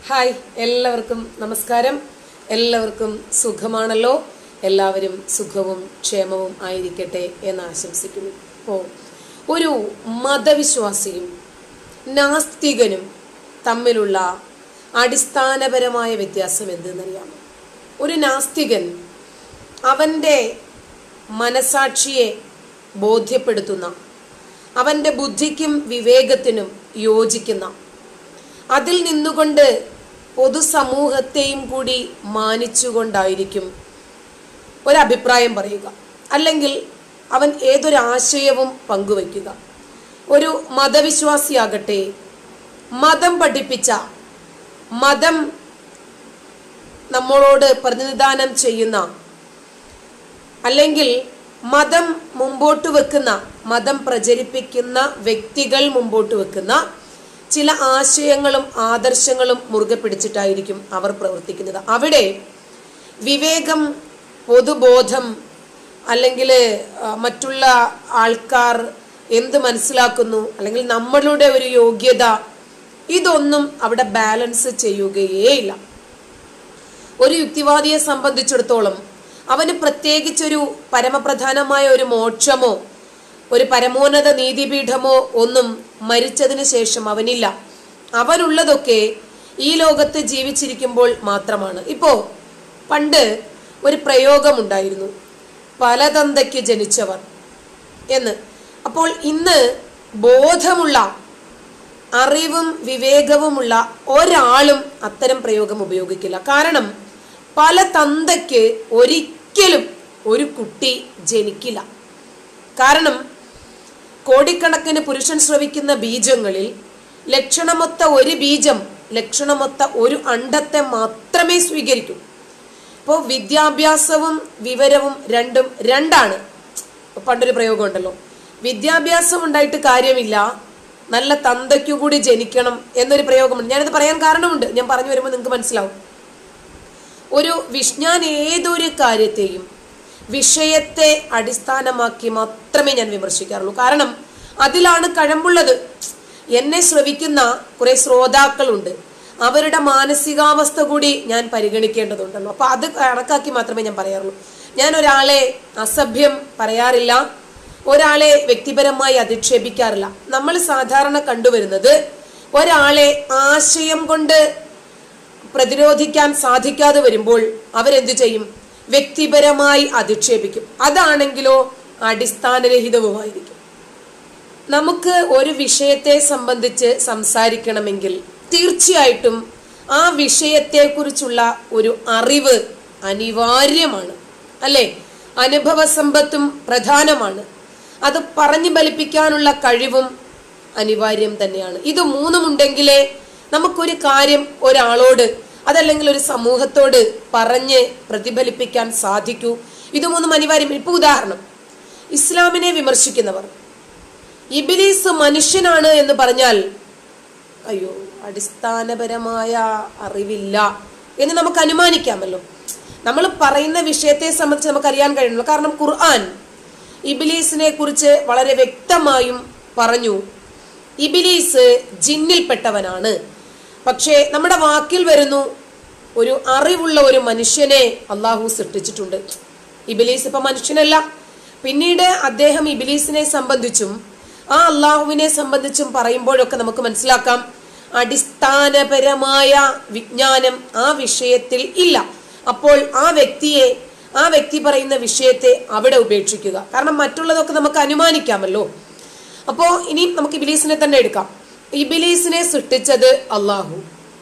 hi എല്ലാവർക്കും നമസ്കാരം എല്ലാവർക്കും സുഖമാണല്ലോ എല്ലാവരും സുഖവും ക്ഷേമവും ആയിരിക്കട്ടെ എന്ന് ആശംസിക്കുന്നു അപ്പോൾ ഒരു മതവിശ്വാസിയും നാസ്തികനും തമ്മിലുള്ള അടിസ്ഥാനപരമായ വ്യത്യാസം എന്തെന്നറിയാമോ ഒരു നാസ്തികൻ അവൻ്റെ മനസാക്ഷിയെ ബോധ്യപ്പെടുത്തുന്ന അവൻ്റെ ബുദ്ധിക്കും വിവേകത്തിനും യോജിക്കുന്ന അതിൽ നിന്നുകൊണ്ട് പൊതുസമൂഹത്തെയും കൂടി മാനിച്ചുകൊണ്ടായിരിക്കും ഒരഭിപ്രായം പറയുക അല്ലെങ്കിൽ അവൻ ഏതൊരാശയവും പങ്കുവയ്ക്കുക ഒരു മതവിശ്വാസിയാകട്ടെ മതം പഠിപ്പിച്ച മതം നമ്മളോട് പ്രതിനിധാനം ചെയ്യുന്ന അല്ലെങ്കിൽ മതം മുമ്പോട്ട് വെക്കുന്ന മതം പ്രചരിപ്പിക്കുന്ന വ്യക്തികൾ മുമ്പോട്ട് വെക്കുന്ന ചില ആശയങ്ങളും ആദർശങ്ങളും മുറുകെ പിടിച്ചിട്ടായിരിക്കും അവർ പ്രവർത്തിക്കുന്നത് അവിടെ വിവേകം പൊതുബോധം അല്ലെങ്കിൽ മറ്റുള്ള ആൾക്കാർ എന്ത് മനസ്സിലാക്കുന്നു അല്ലെങ്കിൽ നമ്മളുടെ ഒരു യോഗ്യത ഇതൊന്നും അവിടെ ബാലൻസ് ചെയ്യുകയേയില്ല ഒരു യുക്തിവാദിയെ സംബന്ധിച്ചിടത്തോളം അവന് പ്രത്യേകിച്ചൊരു പരമപ്രധാനമായ ഒരു മോക്ഷമോ ഒരു പരമോന്നത നീതിപീഠമോ ഒന്നും മരിച്ചതിന് ശേഷം അവനില്ല അവനുള്ളതൊക്കെ ഈ ലോകത്ത് ജീവിച്ചിരിക്കുമ്പോൾ മാത്രമാണ് ഇപ്പോ പണ്ട് ഒരു പ്രയോഗമുണ്ടായിരുന്നു പലതന്തയ്ക്ക് ജനിച്ചവർ എന്ന് അപ്പോൾ ഇന്ന് ബോധമുള്ള അറിവും വിവേകവുമുള്ള ഒരാളും അത്തരം പ്രയോഗം ഉപയോഗിക്കില്ല കാരണം പല തന്തയ്ക്ക് ഒരിക്കലും ഒരു കുട്ടി ജനിക്കില്ല കാരണം കോടിക്കണക്കിന് പുരുഷൻ ശ്രവിക്കുന്ന ബീജങ്ങളിൽ ലക്ഷണമൊത്ത ഒരു ബീജം ലക്ഷണമൊത്ത ഒരു അണ്ടത്തെ മാത്രമേ സ്വീകരിക്കൂ ഇപ്പോൾ വിദ്യാഭ്യാസവും വിവരവും രണ്ടും രണ്ടാണ് പണ്ടൊരു പ്രയോഗം ഉണ്ടല്ലോ വിദ്യാഭ്യാസം ഉണ്ടായിട്ട് കാര്യമില്ല നല്ല തന്തയ്ക്കു കൂടി ജനിക്കണം എന്നൊരു പ്രയോഗമുണ്ട് ഞാനിത് പറയാൻ കാരണമുണ്ട് ഞാൻ പറഞ്ഞു വരുമ്പോൾ നിങ്ങൾക്ക് മനസ്സിലാവും ഒരു വിജ്ഞാൻ ഏതൊരു കാര്യത്തെയും വിഷയത്തെ അടിസ്ഥാനമാക്കി മാത്രമേ ഞാൻ വിമർശിക്കാറുള്ളൂ കാരണം അതിലാണ് കഴമ്പുള്ളത് എന്നെ ശ്രവിക്കുന്ന കുറെ ശ്രോതാക്കളുണ്ട് അവരുടെ മാനസികാവസ്ഥ കൂടി ഞാൻ പരിഗണിക്കേണ്ടതുണ്ടല്ലോ അപ്പൊ അത് കണക്കാക്കി മാത്രമേ ഞാൻ പറയാറുള്ളൂ ഞാൻ ഒരാളെ അസഭ്യം പറയാറില്ല ഒരാളെ വ്യക്തിപരമായി അധിക്ഷേപിക്കാറില്ല നമ്മൾ സാധാരണ കണ്ടുവരുന്നത് ഒരാളെ ആശയം കൊണ്ട് പ്രതിരോധിക്കാൻ സാധിക്കാതെ വരുമ്പോൾ അവരെന്തു ചെയ്യും വ്യക്തിപരമായി അധിക്ഷേപിക്കും അതാണെങ്കിലോ അടിസ്ഥാനരഹിതവുമായിരിക്കും നമുക്ക് ഒരു വിഷയത്തെ സംബന്ധിച്ച് സംസാരിക്കണമെങ്കിൽ തീർച്ചയായിട്ടും ആ വിഷയത്തെക്കുറിച്ചുള്ള ഒരു അറിവ് അനിവാര്യമാണ് അല്ലേ അനുഭവ സമ്പത്തും പ്രധാനമാണ് അത് പറഞ്ഞു ഫലിപ്പിക്കാനുള്ള കഴിവും അനിവാര്യം തന്നെയാണ് ഇത് മൂന്നുമുണ്ടെങ്കിലേ നമുക്കൊരു കാര്യം ഒരാളോട് അതല്ലെങ്കിൽ ഒരു സമൂഹത്തോട് പറഞ്ഞ് പ്രതിഫലിപ്പിക്കാൻ സാധിക്കൂ ഇത് മൂന്നും അനിവാര്യം ഇപ്പൊ ഉദാഹരണം ഇസ്ലാമിനെ വിമർശിക്കുന്നവർ ഇബിലീസ് മനുഷ്യനാണ് എന്ന് പറഞ്ഞാൽ അയ്യോ അടിസ്ഥാനപരമായ അറിവില്ല എന്ന് നമുക്ക് അനുമാനിക്കാമല്ലോ നമ്മൾ പറയുന്ന വിഷയത്തെ സംബന്ധിച്ച് നമുക്ക് അറിയാൻ കഴിയുള്ളൂ കാരണം ഖുർആൻ ഇബിലീസിനെ കുറിച്ച് വളരെ വ്യക്തമായും പറഞ്ഞു ഇബിലീസ് ജിന്നിൽപ്പെട്ടവനാണ് പക്ഷേ നമ്മുടെ വാക്കിൽ വരുന്നു ഒരു അറിവുള്ള ഒരു മനുഷ്യനെ അള്ളാഹു സൃഷ്ടിച്ചിട്ടുണ്ട് ഇബിലീസ് ഇപ്പൊ മനുഷ്യനല്ല പിന്നീട് അദ്ദേഹം ഇബിലീസിനെ സംബന്ധിച്ചും ആ അള്ളാഹുവിനെ സംബന്ധിച്ചും പറയുമ്പോഴൊക്കെ നമുക്ക് മനസ്സിലാക്കാം അടിസ്ഥാനപരമായ വിജ്ഞാനം ആ വിഷയത്തിൽ ഇല്ല അപ്പോൾ ആ വ്യക്തിയെ ആ വ്യക്തി പറയുന്ന വിഷയത്തെ അവിടെ ഉപേക്ഷിക്കുക കാരണം മറ്റുള്ളതൊക്കെ നമുക്ക് അനുമാനിക്കാമല്ലോ അപ്പോൾ ഇനി നമുക്ക് ഇബിലീസിനെ തന്നെ എടുക്കാം ഇബിലീസിനെ സൃഷ്ടിച്ചത് അള്ളാഹു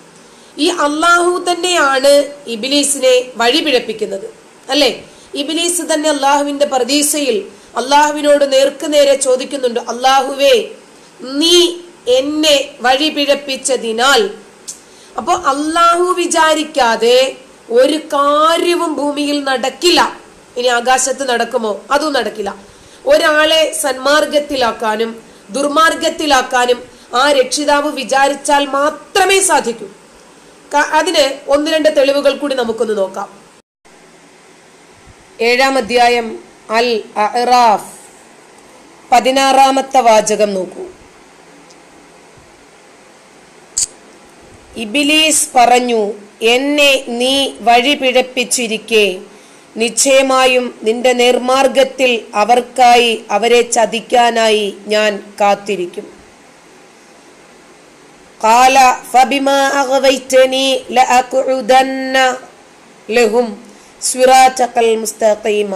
ഈ അള്ളാഹു തന്നെയാണ് ഇബിലീസിനെ വഴിപിഴപ്പിക്കുന്നത് അല്ലേ ഇബിലീസ് തന്നെ അള്ളാഹുവിന്റെ പ്രതീക്ഷയിൽ അള്ളാഹുവിനോട് നേർക്ക് നേരെ ചോദിക്കുന്നുണ്ട് അള്ളാഹുവേ നീ എന്നെ വഴിപിഴപ്പിച്ചതിനാൽ അപ്പോൾ അള്ളാഹു വിചാരിക്കാതെ ഒരു കാര്യവും ഭൂമിയിൽ നടക്കില്ല ഇനി ആകാശത്ത് നടക്കുമോ അതും നടക്കില്ല ഒരാളെ സന്മാർഗത്തിലാക്കാനും ദുർമാർഗത്തിലാക്കാനും ആ രക്ഷിതാവ് വിചാരിച്ചാൽ മാത്രമേ സാധിക്കൂ അതിന് ഒന്ന് രണ്ട് തെളിവുകൾ കൂടി നമുക്കൊന്ന് നോക്കാം ഏഴാം അധ്യായം അൽ അറാഫ് പതിനാറാമത്തെ വാചകം നോക്കൂ ഇബിലീസ് പറഞ്ഞു എന്നെ നീ വഴി പിഴപ്പിച്ചിരിക്കെ നിശ്ചയമായും നിന്റെ നിർമാർഗത്തിൽ അവർക്കായി അവരെ ചതിക്കാനായി ഞാൻ കാത്തിരിക്കും قال فبما أغويتني لأقعدن لهم صراطك المستقيم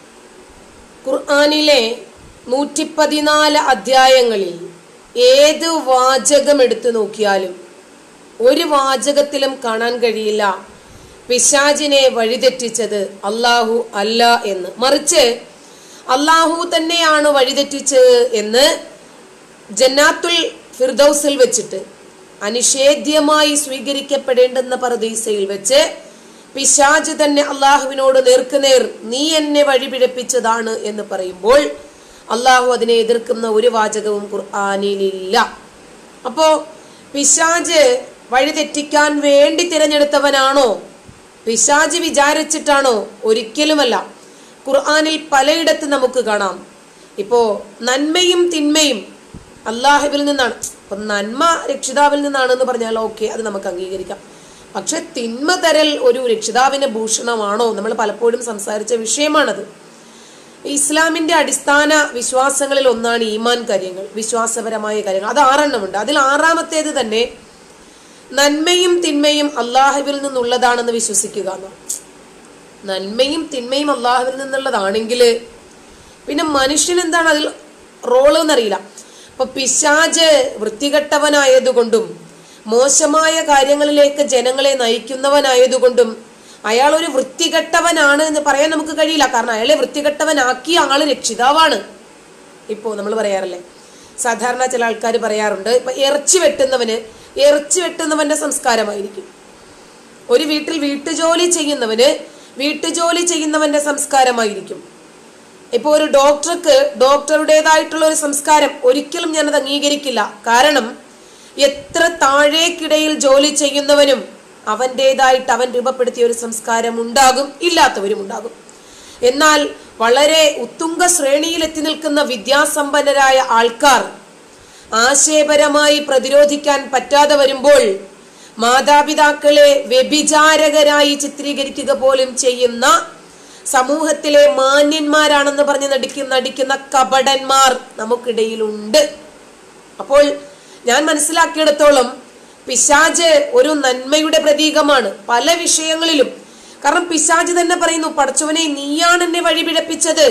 ഖുർആനിലെ നൂറ്റി പതിനാല് അധ്യായങ്ങളിൽ ഏത് വാചകം എടുത്തു നോക്കിയാലും ഒരു വാചകത്തിലും കാണാൻ കഴിയില്ല പിശാചിനെ വഴിതെറ്റിച്ചത് അള്ളാഹു അല്ല എന്ന് മറിച്ച് അള്ളാഹു തന്നെയാണ് വഴിതെറ്റിച്ചത് എന്ന് ജന്നാത്തുൽ ഫിർദൌസിൽ വെച്ചിട്ട് അനിഷേധ്യമായി സ്വീകരിക്കപ്പെടേണ്ടുന്ന പരദീസയിൽ വെച്ച് പിശാജ് തന്നെ അള്ളാഹുവിനോട് നേർക്കുനേർ നീ എന്നെ വഴിപിഴപ്പിച്ചതാണ് എന്ന് പറയുമ്പോൾ അള്ളാഹു അതിനെ എതിർക്കുന്ന ഒരു വാചകവും ഖുർആാനിലില്ല അപ്പോ പിശാജ് വഴിതെറ്റിക്കാൻ വേണ്ടി തിരഞ്ഞെടുത്തവനാണോ പിശാജ് വിചാരിച്ചിട്ടാണോ ഒരിക്കലുമല്ല ഖുർആാനിൽ പലയിടത്ത് നമുക്ക് കാണാം ഇപ്പോ നന്മയും തിന്മയും അള്ളാഹുവിൽ നിന്നാണ് അപ്പൊ നന്മ രക്ഷിതാവിൽ നിന്നാണെന്ന് പറഞ്ഞാൽ ഓക്കെ അത് നമുക്ക് അംഗീകരിക്കാം പക്ഷെ തിന്മ തരൽ ഒരു രക്ഷിതാവിന്റെ ഭൂഷണമാണോ നമ്മൾ പലപ്പോഴും സംസാരിച്ച വിഷയമാണത് ഇസ്ലാമിന്റെ അടിസ്ഥാന വിശ്വാസങ്ങളിൽ ഒന്നാണ് ഈമാൻ കാര്യങ്ങൾ വിശ്വാസപരമായ കാര്യങ്ങൾ അത് ആറെണ്ണമുണ്ട് അതിൽ ആറാമത്തേത് തന്നെ നന്മയും തിന്മയും അള്ളാഹുവിൽ നിന്നുള്ളതാണെന്ന് വിശ്വസിക്കുക എന്നാണ് നന്മയും തിന്മയും അള്ളാഹുവിൽ നിന്നുള്ളതാണെങ്കിൽ പിന്നെ മനുഷ്യൻ എന്താണ് അതിൽ റോള് എന്നറിയില്ല അപ്പൊ പിശാജ് വൃത്തികെട്ടവനായതുകൊണ്ടും മോശമായ കാര്യങ്ങളിലേക്ക് ജനങ്ങളെ നയിക്കുന്നവനായതുകൊണ്ടും അയാൾ ഒരു വൃത്തികെട്ടവനാണ് എന്ന് പറയാൻ നമുക്ക് കഴിയില്ല കാരണം അയാളെ വൃത്തികെട്ടവനാക്കിയ ആള് രക്ഷിതാവാണ് ഇപ്പോ നമ്മൾ പറയാറില്ലേ സാധാരണ ചില ആൾക്കാർ പറയാറുണ്ട് ഇപ്പൊ ഇറച്ചി വെട്ടുന്നവന് ഇറച്ചി വെട്ടുന്നവന്റെ സംസ്കാരമായിരിക്കും ഒരു വീട്ടിൽ വീട്ടുജോലി ചെയ്യുന്നവന് വീട്ടുജോലി ചെയ്യുന്നവന്റെ സംസ്കാരമായിരിക്കും ഇപ്പൊ ഒരു ഡോക്ടർക്ക് ഡോക്ടറുടേതായിട്ടുള്ള ഒരു സംസ്കാരം ഒരിക്കലും ഞാനത് അംഗീകരിക്കില്ല കാരണം എത്ര താഴേക്കിടയിൽ ജോലി ചെയ്യുന്നവനും അവൻ്റെതായിട്ട് അവൻ രൂപപ്പെടുത്തിയ ഒരു സംസ്കാരം ഉണ്ടാകും ഇല്ലാത്തവരും ഉണ്ടാകും എന്നാൽ വളരെ ഉത്തുംഗ ശ്രേണിയിൽ എത്തി നിൽക്കുന്ന വിദ്യാസമ്പന്നരായ ആൾക്കാർ ആശയപരമായി പ്രതിരോധിക്കാൻ പറ്റാതെ വരുമ്പോൾ മാതാപിതാക്കളെ വ്യഭിചാരകരായി ചിത്രീകരിക്കുക പോലും ചെയ്യുന്ന സമൂഹത്തിലെ മാന്യന്മാരാണെന്ന് പറഞ്ഞ് നടിക്കുന്ന നടിക്കുന്ന കപടന്മാർ നമുക്കിടയിലുണ്ട് അപ്പോൾ ഞാൻ മനസ്സിലാക്കിയിടത്തോളം പിശാജ് ഒരു നന്മയുടെ പ്രതീകമാണ് പല വിഷയങ്ങളിലും കാരണം പിശാജ് തന്നെ പറയുന്നു പടച്ചവനെ നീയാണ് എന്നെ വഴിപിഴപ്പിച്ചത്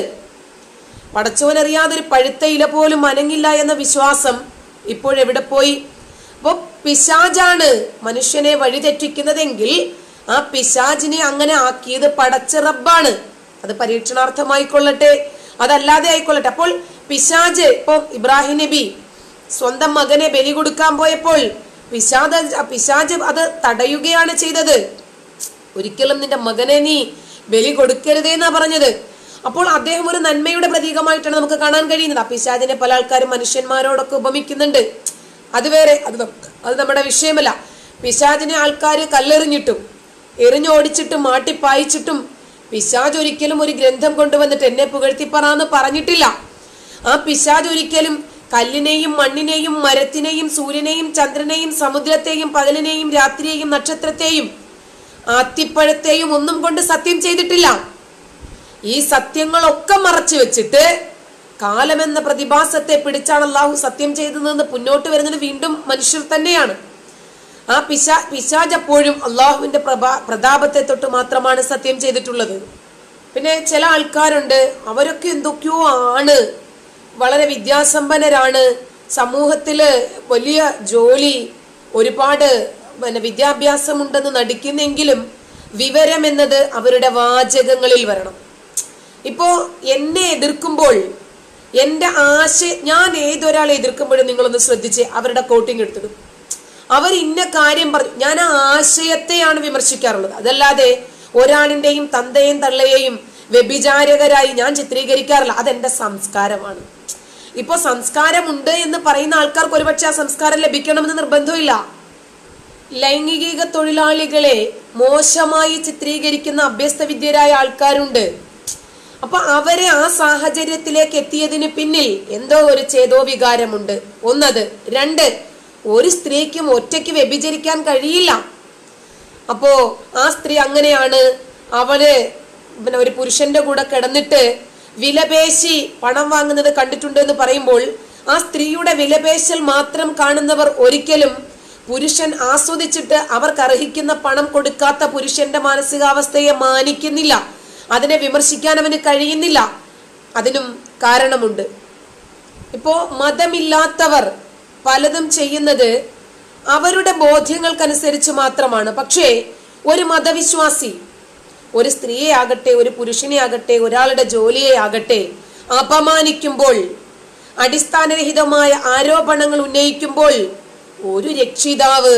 പടച്ചവൻ അറിയാതെ ഒരു പഴുത്ത ഇല പോലും അനങ്ങില്ല എന്ന വിശ്വാസം ഇപ്പോഴെവിടെ പോയി അപ്പോ പിശാജാണ് മനുഷ്യനെ വഴിതെറ്റിക്കുന്നതെങ്കിൽ ആ പിശാജിനെ അങ്ങനെ ആക്കിയത് പടച്ച റബ്ബാണ് അത് പരീക്ഷണാർത്ഥമായിക്കൊള്ളട്ടെ അതല്ലാതെ ആയിക്കൊള്ളട്ടെ അപ്പോൾ പിശാജ് ഇപ്പൊ ഇബ്രാഹിം നബി സ്വന്തം മകനെ ബലി കൊടുക്കാൻ പോയപ്പോൾ പിശാദ പിശാജ് അത് തടയുകയാണ് ചെയ്തത് ഒരിക്കലും നിന്റെ മകനെ നീ ബലി കൊടുക്കരുതേ എന്നാ പറഞ്ഞത് അപ്പോൾ അദ്ദേഹം ഒരു നന്മയുടെ പ്രതീകമായിട്ടാണ് നമുക്ക് കാണാൻ കഴിയുന്നത് ആ പിശാജിനെ പല ആൾക്കാരും മനുഷ്യന്മാരോടൊക്കെ ഉപമിക്കുന്നുണ്ട് അത് വേറെ അത് നം- അത് നമ്മുടെ വിഷയമല്ല പിശാജിനെ ആൾക്കാർ കല്ലെറിഞ്ഞിട്ടും എറിഞ്ഞോടിച്ചിട്ടും മാട്ടിപ്പായിച്ചിട്ടും പിശാജ് ഒരിക്കലും ഒരു ഗ്രന്ഥം കൊണ്ടുവന്നിട്ട് എന്നെ പുകഴ്ത്തിപ്പറാന്ന് പറഞ്ഞിട്ടില്ല ആ പിശാജ് ഒരിക്കലും കല്ലിനെയും മണ്ണിനെയും മരത്തിനെയും സൂര്യനെയും ചന്ദ്രനെയും സമുദ്രത്തെയും പകലിനെയും രാത്രിയെയും നക്ഷത്രത്തെയും ആത്തിപ്പഴത്തെയും ഒന്നും കൊണ്ട് സത്യം ചെയ്തിട്ടില്ല ഈ സത്യങ്ങളൊക്കെ മറച്ചു വെച്ചിട്ട് കാലമെന്ന പ്രതിഭാസത്തെ പിടിച്ചാണ് അള്ളാഹു സത്യം ചെയ്തതെന്ന് മുന്നോട്ട് വരുന്നത് വീണ്ടും മനുഷ്യർ തന്നെയാണ് ആ പിശാ പിശാജ് അപ്പോഴും അള്ളാഹുവിന്റെ പ്രഭാ പ്രതാപത്തെ തൊട്ട് മാത്രമാണ് സത്യം ചെയ്തിട്ടുള്ളത് പിന്നെ ചില ആൾക്കാരുണ്ട് അവരൊക്കെ എന്തൊക്കെയോ ആണ് വളരെ വിദ്യാസമ്പന്നരാണ് സമൂഹത്തില് വലിയ ജോലി ഒരുപാട് പിന്നെ വിദ്യാഭ്യാസമുണ്ടെന്ന് നടിക്കുന്നെങ്കിലും വിവരം എന്നത് അവരുടെ വാചകങ്ങളിൽ വരണം ഇപ്പോ എന്നെ എതിർക്കുമ്പോൾ എന്റെ ആശയ ഞാൻ ഏതൊരാളെ എതിർക്കുമ്പോഴും നിങ്ങളൊന്ന് ശ്രദ്ധിച്ച് അവരുടെ കോട്ടിങ് എടുത്തിടും അവർ ഇന്ന കാര്യം പറഞ്ഞു ഞാൻ ആ ആശയത്തെയാണ് വിമർശിക്കാറുള്ളത് അതല്ലാതെ ഒരാളിന്റെയും തന്തയെയും തള്ളയെയും വ്യഭിചാരകരായി ഞാൻ ചിത്രീകരിക്കാറില്ല അതെന്റെ സംസ്കാരമാണ് ഇപ്പൊ സംസ്കാരമുണ്ട് എന്ന് പറയുന്ന ആൾക്കാർക്ക് ഒരുപക്ഷെ ആ സംസ്കാരം ലഭിക്കണമെന്ന് നിർബന്ധമില്ല ലൈംഗിക തൊഴിലാളികളെ മോശമായി ചിത്രീകരിക്കുന്ന അഭ്യസ്തവിദ്യരായ ആൾക്കാരുണ്ട് അപ്പൊ അവരെ ആ സാഹചര്യത്തിലേക്ക് എത്തിയതിന് പിന്നിൽ എന്തോ ഒരു ചേതോ വികാരമുണ്ട് ഒന്നത് രണ്ട് ഒരു സ്ത്രീക്കും ഒറ്റയ്ക്ക് വ്യഭിചരിക്കാൻ കഴിയില്ല അപ്പോ ആ സ്ത്രീ അങ്ങനെയാണ് അവള് പിന്നെ ഒരു പുരുഷന്റെ കൂടെ കിടന്നിട്ട് വിലപേശി പണം വാങ്ങുന്നത് കണ്ടിട്ടുണ്ട് എന്ന് പറയുമ്പോൾ ആ സ്ത്രീയുടെ വിലപേശൽ മാത്രം കാണുന്നവർ ഒരിക്കലും പുരുഷൻ ആസ്വദിച്ചിട്ട് അവർക്ക് അർഹിക്കുന്ന പണം കൊടുക്കാത്ത പുരുഷന്റെ മാനസികാവസ്ഥയെ മാനിക്കുന്നില്ല അതിനെ വിമർശിക്കാൻ അവന് കഴിയുന്നില്ല അതിനും കാരണമുണ്ട് ഇപ്പോ മതമില്ലാത്തവർ പലതും ചെയ്യുന്നത് അവരുടെ ബോധ്യങ്ങൾക്കനുസരിച്ച് മാത്രമാണ് പക്ഷേ ഒരു മതവിശ്വാസി ഒരു സ്ത്രീയെ ആകട്ടെ ഒരു പുരുഷനെ ആകട്ടെ ഒരാളുടെ ജോലിയെ ആകട്ടെ അപമാനിക്കുമ്പോൾ അടിസ്ഥാനരഹിതമായ ആരോപണങ്ങൾ ഉന്നയിക്കുമ്പോൾ ഒരു രക്ഷിതാവ്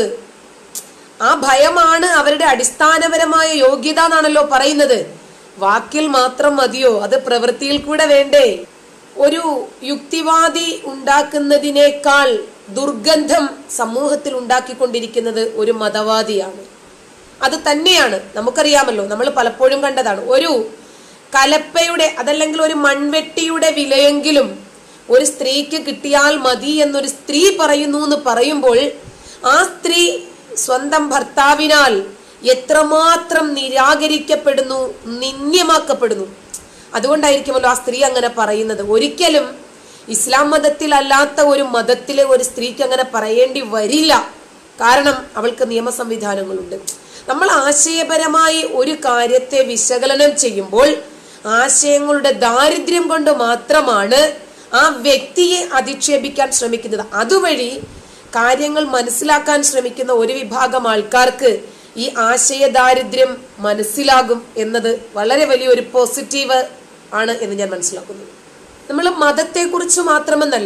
ആ ഭയമാണ് അവരുടെ അടിസ്ഥാനപരമായ യോഗ്യത എന്നാണല്ലോ പറയുന്നത് വാക്കിൽ മാത്രം മതിയോ അത് പ്രവൃത്തിയിൽ കൂടെ വേണ്ടേ ഒരു യുക്തിവാദി ഉണ്ടാക്കുന്നതിനേക്കാൾ ദുർഗന്ധം സമൂഹത്തിൽ ഉണ്ടാക്കിക്കൊണ്ടിരിക്കുന്നത് ഒരു മതവാദിയാണ് അത് തന്നെയാണ് നമുക്കറിയാമല്ലോ നമ്മൾ പലപ്പോഴും കണ്ടതാണ് ഒരു കലപ്പയുടെ അതല്ലെങ്കിൽ ഒരു മൺവെട്ടിയുടെ വിലയെങ്കിലും ഒരു സ്ത്രീക്ക് കിട്ടിയാൽ മതി എന്നൊരു സ്ത്രീ പറയുന്നു എന്ന് പറയുമ്പോൾ ആ സ്ത്രീ സ്വന്തം ഭർത്താവിനാൽ എത്രമാത്രം നിരാകരിക്കപ്പെടുന്നു നിന്ദ്യമാക്കപ്പെടുന്നു അതുകൊണ്ടായിരിക്കുമല്ലോ ആ സ്ത്രീ അങ്ങനെ പറയുന്നത് ഒരിക്കലും ഇസ്ലാം മതത്തിൽ അല്ലാത്ത ഒരു മതത്തിലെ ഒരു സ്ത്രീക്ക് അങ്ങനെ പറയേണ്ടി വരില്ല കാരണം അവൾക്ക് നിയമ സംവിധാനങ്ങളുണ്ട് നമ്മൾ ആശയപരമായി ഒരു കാര്യത്തെ വിശകലനം ചെയ്യുമ്പോൾ ആശയങ്ങളുടെ ദാരിദ്ര്യം കൊണ്ട് മാത്രമാണ് ആ വ്യക്തിയെ അധിക്ഷേപിക്കാൻ ശ്രമിക്കുന്നത് അതുവഴി കാര്യങ്ങൾ മനസ്സിലാക്കാൻ ശ്രമിക്കുന്ന ഒരു വിഭാഗം ആൾക്കാർക്ക് ഈ ആശയ ദാരിദ്ര്യം മനസ്സിലാകും എന്നത് വളരെ വലിയൊരു പോസിറ്റീവ് ആണ് എന്ന് ഞാൻ മനസ്സിലാക്കുന്നു നമ്മൾ മതത്തെക്കുറിച്ച് മാത്രമെന്നല്ല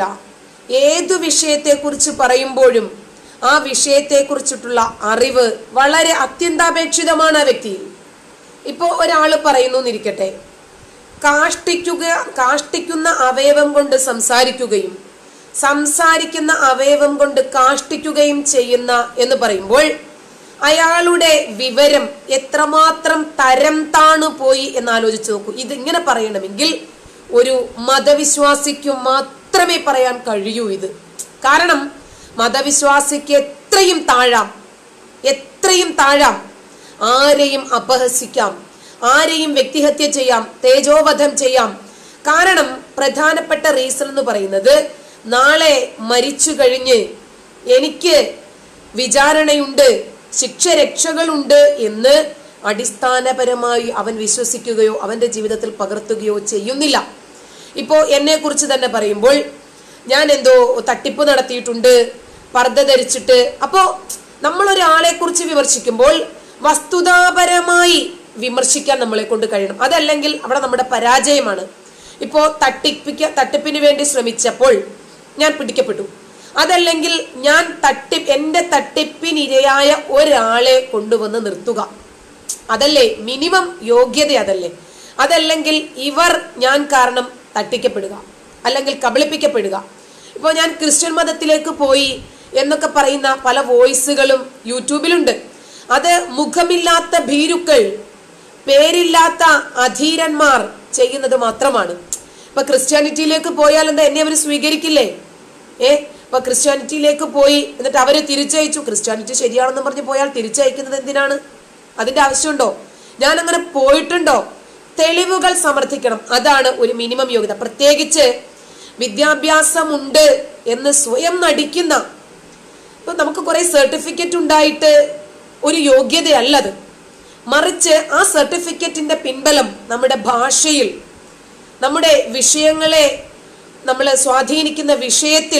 ഏതു വിഷയത്തെക്കുറിച്ച് പറയുമ്പോഴും ആ വിഷയത്തെക്കുറിച്ചിട്ടുള്ള അറിവ് വളരെ അത്യന്താപേക്ഷിതമാണ് ആ വ്യക്തിയിൽ ഇപ്പോൾ ഒരാൾ പറയുന്നു എന്നിരിക്കട്ടെ കാഷ്ടിക്കുക കാഷ്ടിക്കുന്ന അവയവം കൊണ്ട് സംസാരിക്കുകയും സംസാരിക്കുന്ന അവയവം കൊണ്ട് കാഷ്ടിക്കുകയും ചെയ്യുന്ന എന്ന് പറയുമ്പോൾ അയാളുടെ വിവരം എത്രമാത്രം തരം താണു പോയി എന്ന് ആലോചിച്ച് നോക്കൂ ഇത് ഇങ്ങനെ പറയണമെങ്കിൽ ഒരു മതവിശ്വാസിക്ക് മാത്രമേ പറയാൻ കഴിയൂ ഇത് കാരണം മതവിശ്വാസിക്ക് എത്രയും താഴാം എത്രയും താഴാം ആരെയും അപഹസിക്കാം ആരെയും വ്യക്തിഹത്യ ചെയ്യാം തേജോവധം ചെയ്യാം കാരണം പ്രധാനപ്പെട്ട റീസൺ എന്ന് പറയുന്നത് നാളെ മരിച്ചു കഴിഞ്ഞ് എനിക്ക് വിചാരണയുണ്ട് ശിക്ഷരക്ഷകളുണ്ട് എന്ന് അടിസ്ഥാനപരമായി അവൻ വിശ്വസിക്കുകയോ അവന്റെ ജീവിതത്തിൽ പകർത്തുകയോ ചെയ്യുന്നില്ല ഇപ്പോ എന്നെ കുറിച്ച് തന്നെ പറയുമ്പോൾ ഞാൻ എന്തോ തട്ടിപ്പ് നടത്തിയിട്ടുണ്ട് പർദ്ദ ധരിച്ചിട്ട് അപ്പോ നമ്മൾ ഒരാളെ കുറിച്ച് വിമർശിക്കുമ്പോൾ വസ്തുതാപരമായി വിമർശിക്കാൻ നമ്മളെ കൊണ്ട് കഴിയണം അതല്ലെങ്കിൽ അവിടെ നമ്മുടെ പരാജയമാണ് ഇപ്പോ തട്ടിപ്പിക്ക തട്ടിപ്പിന് വേണ്ടി ശ്രമിച്ചപ്പോൾ ഞാൻ പിടിക്കപ്പെട്ടു അതല്ലെങ്കിൽ ഞാൻ തട്ടി എന്റെ തട്ടിപ്പിനിരയായ ഒരാളെ കൊണ്ടുവന്ന് നിർത്തുക അതല്ലേ മിനിമം യോഗ്യത അതല്ലേ അതല്ലെങ്കിൽ ഇവർ ഞാൻ കാരണം തട്ടിക്കപ്പെടുക അല്ലെങ്കിൽ കബളിപ്പിക്കപ്പെടുക ഇപ്പോൾ ഞാൻ ക്രിസ്ത്യൻ മതത്തിലേക്ക് പോയി എന്നൊക്കെ പറയുന്ന പല വോയിസുകളും യൂട്യൂബിലുണ്ട് അത് മുഖമില്ലാത്ത ഭീരുക്കൾ പേരില്ലാത്ത അധീരന്മാർ ചെയ്യുന്നത് മാത്രമാണ് ഇപ്പൊ ക്രിസ്ത്യാനിറ്റിയിലേക്ക് പോയാൽ എന്താ എന്നെ അവർ സ്വീകരിക്കില്ലേ ഏ ഇപ്പൊ ക്രിസ്ത്യാനിറ്റിയിലേക്ക് പോയി എന്നിട്ട് അവര് തിരിച്ചയച്ചു ക്രിസ്ത്യാനിറ്റി ശരിയാണെന്ന് പറഞ്ഞ് പോയാൽ തിരിച്ചയക്കുന്നത് എന്തിനാണ് അതിന്റെ ആവശ്യമുണ്ടോ ഞാൻ അങ്ങനെ പോയിട്ടുണ്ടോ തെളിവുകൾ സമർത്ഥിക്കണം അതാണ് ഒരു മിനിമം യോഗ്യത പ്രത്യേകിച്ച് വിദ്യാഭ്യാസമുണ്ട് എന്ന് സ്വയം നടിക്കുന്ന ഇപ്പൊ നമുക്ക് കുറെ സർട്ടിഫിക്കറ്റ് ഉണ്ടായിട്ട് ഒരു യോഗ്യതയല്ലത് മറിച്ച് ആ സർട്ടിഫിക്കറ്റിന്റെ പിൻബലം നമ്മുടെ ഭാഷയിൽ നമ്മുടെ വിഷയങ്ങളെ നമ്മൾ സ്വാധീനിക്കുന്ന വിഷയത്തിൽ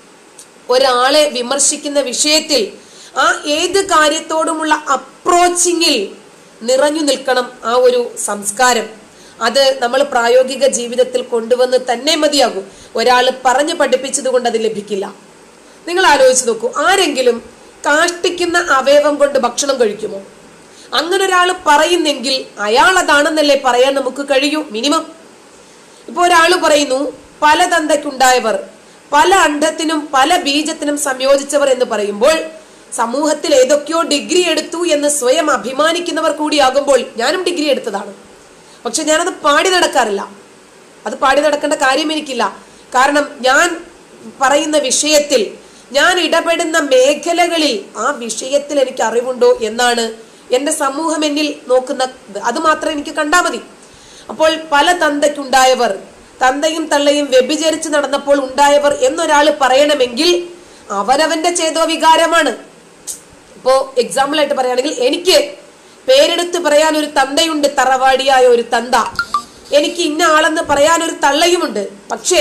ഒരാളെ വിമർശിക്കുന്ന വിഷയത്തിൽ ആ ഏത് കാര്യത്തോടുമുള്ള അപ്രോച്ചിങ്ങിൽ നിറഞ്ഞു നിൽക്കണം ആ ഒരു സംസ്കാരം അത് നമ്മൾ പ്രായോഗിക ജീവിതത്തിൽ കൊണ്ടുവന്ന് തന്നെ മതിയാകും ഒരാൾ പറഞ്ഞു പഠിപ്പിച്ചത് കൊണ്ട് അത് ലഭിക്കില്ല നിങ്ങൾ ആലോചിച്ച് നോക്കൂ ആരെങ്കിലും കാഷ്ടിക്കുന്ന അവയവം കൊണ്ട് ഭക്ഷണം കഴിക്കുമോ അങ്ങനെ ഒരാൾ പറയുന്നെങ്കിൽ അയാൾ അതാണെന്നല്ലേ പറയാൻ നമുക്ക് കഴിയൂ മിനിമം ഇപ്പൊ ഒരാൾ പറയുന്നു പല തന്തയ്ക്കുണ്ടായവർ പല അണ്ഡത്തിനും പല ബീജത്തിനും സംയോജിച്ചവർ എന്ന് പറയുമ്പോൾ സമൂഹത്തിൽ ഏതൊക്കെയോ ഡിഗ്രി എടുത്തു എന്ന് സ്വയം അഭിമാനിക്കുന്നവർ കൂടിയാകുമ്പോൾ ഞാനും ഡിഗ്രി എടുത്തതാണ് പക്ഷെ ഞാനത് പാടി നടക്കാറില്ല അത് പാടി നടക്കേണ്ട കാര്യം എനിക്കില്ല കാരണം ഞാൻ പറയുന്ന വിഷയത്തിൽ ഞാൻ ഇടപെടുന്ന മേഖലകളിൽ ആ വിഷയത്തിൽ എനിക്ക് അറിവുണ്ടോ എന്നാണ് എൻ്റെ സമൂഹം എന്നിൽ നോക്കുന്ന അത് മാത്രം എനിക്ക് കണ്ടാൽ മതി അപ്പോൾ പല തന്തയ്ക്കുണ്ടായവർ തന്തയും തള്ളയും വ്യഭിചരിച്ച് നടന്നപ്പോൾ ഉണ്ടായവർ എന്നൊരാൾ പറയണമെങ്കിൽ അവനവന്റെ ചേതോ വികാരമാണ് ഇപ്പോ എക്സാമ്പിൾ ആയിട്ട് പറയുകയാണെങ്കിൽ എനിക്ക് പേരെടുത്ത് പറയാൻ ഒരു തന്തയുണ്ട് തറവാടിയായ ഒരു തന്ത എനിക്ക് ഇന്ന ആളെന്ന് പറയാൻ ഒരു തള്ളയുമുണ്ട് പക്ഷേ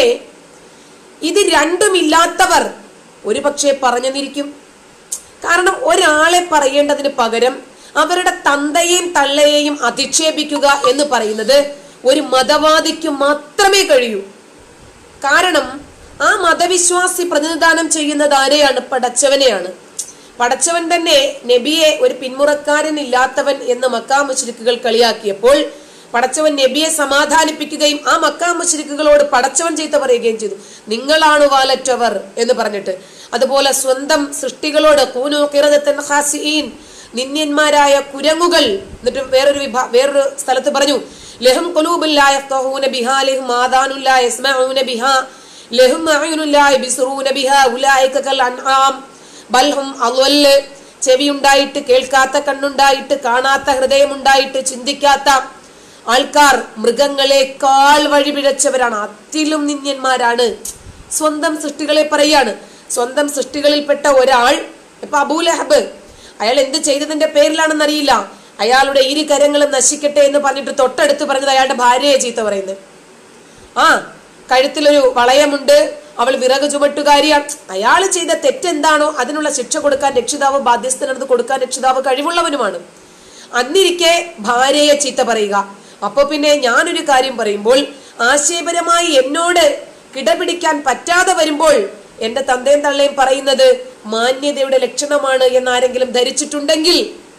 ഇത് രണ്ടുമില്ലാത്തവർ ഒരു പക്ഷേ പറഞ്ഞെന്നിരിക്കും കാരണം ഒരാളെ പറയേണ്ടതിന് പകരം അവരുടെ തന്തയെയും തള്ളയെയും അധിക്ഷേപിക്കുക എന്ന് പറയുന്നത് ഒരു മതവാദിക്ക് മാത്രമേ കഴിയൂ കാരണം ആ മതവിശ്വാസി പ്രതിനിധാനം ചെയ്യുന്നത് ആരെയാണ് പടച്ചവനെയാണ് പടച്ചവൻ തന്നെ നബിയെ ഒരു പിന്മുറക്കാരൻ ഇല്ലാത്തവൻ എന്ന് മക്കാ മുശ്രിക്കുകൾ കളിയാക്കിയപ്പോൾ പടച്ചവൻ നബിയെ സമാധാനിപ്പിക്കുകയും ആ മക്കാ മുശ്രിക്കുകളോട് പടച്ചവൻ ചെയ്ത പറയുകയും ചെയ്തു നിങ്ങളാണ് വാലറ്റവർ എന്ന് പറഞ്ഞിട്ട് അതുപോലെ സ്വന്തം സൃഷ്ടികളോട് കൂനു കിറദത്തൻ ഖാസിഈൻ നിന്യന്മാരായ കുരങ്ങുകൾ എന്നിട്ട് വേറൊരു വിഭാ വേറൊരു സ്ഥലത്ത് പറഞ്ഞു ലഹും ഖുലൂബുല്ലാ യഫ്ഖഹൂന ബിഹാ ലഹും ആദാനുല്ലാ യസ്മഊന ബിഹാ ലഹും അഅ്യുനുല്ലാ യബ്സുറൂന ബിഹാ ഉലൈക കൽ അൻആം ബൽഹും അളല് ചെവിയുണ്ടായിട്ട് കേൾക്കാത്ത കണ്ണുണ്ടായിട്ട് കാണാത്ത ഹൃദയമുണ്ടായിട്ട് ചിന്തിക്കാത്ത ആൾക്കാർ മൃഗങ്ങളെക്കാൾ വഴിപിഴച്ചവരാണ് അതിലും നിന്യന്മാരാണ് സ്വന്തം സൃഷ്ടികളെ പറയാണ് സ്വന്തം സൃഷ്ടികളിൽപ്പെട്ട ഒരാൾ ഇപ്പൊ അബൂലഹബ് അയാൾ എന്ത് ചെയ്തതിന്റെ പേരിലാണെന്ന് അറിയില്ല അയാളുടെ ഇരു കരങ്ങളും നശിക്കട്ടെ എന്ന് പറഞ്ഞിട്ട് തൊട്ടടുത്ത് പറഞ്ഞത് അയാളുടെ ഭാര്യയെ ചീത്ത പറയുന്നത് ആ കഴുത്തിലൊരു വളയമുണ്ട് അവൾ വിറക് ചുമട്ടുകാരിയാണ് അയാൾ ചെയ്ത തെറ്റെന്താണോ അതിനുള്ള ശിക്ഷ കൊടുക്കാൻ രക്ഷിതാവ് ബാധ്യസ്ഥനത് കൊടുക്കാൻ രക്ഷിതാവ് കഴിവുള്ളവനുമാണ് അന്നിരിക്കെ ഭാര്യയെ ചീത്ത പറയുക അപ്പൊ പിന്നെ ഞാനൊരു കാര്യം പറയുമ്പോൾ ആശയപരമായി എന്നോട് കിടപിടിക്കാൻ പറ്റാതെ വരുമ്പോൾ എന്റെ തന്തയും തള്ളയും പറയുന്നത് മാന്യതയുടെ ലക്ഷണമാണ് എന്ന് ആരെങ്കിലും ധരിച്ചിട്ടുണ്ടെങ്കിൽ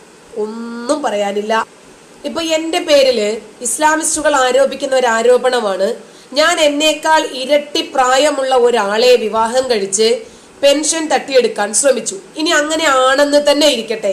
ഒന്നും പറയാനില്ല ഇപ്പൊ എന്റെ പേരില് ഇസ്ലാമിസ്റ്റുകൾ ആരോപിക്കുന്ന ഒരു ആരോപണമാണ് ഞാൻ എന്നേക്കാൾ ഇരട്ടി പ്രായമുള്ള ഒരാളെ വിവാഹം കഴിച്ച് പെൻഷൻ തട്ടിയെടുക്കാൻ ശ്രമിച്ചു ഇനി അങ്ങനെ ആണെന്ന് തന്നെ ഇരിക്കട്ടെ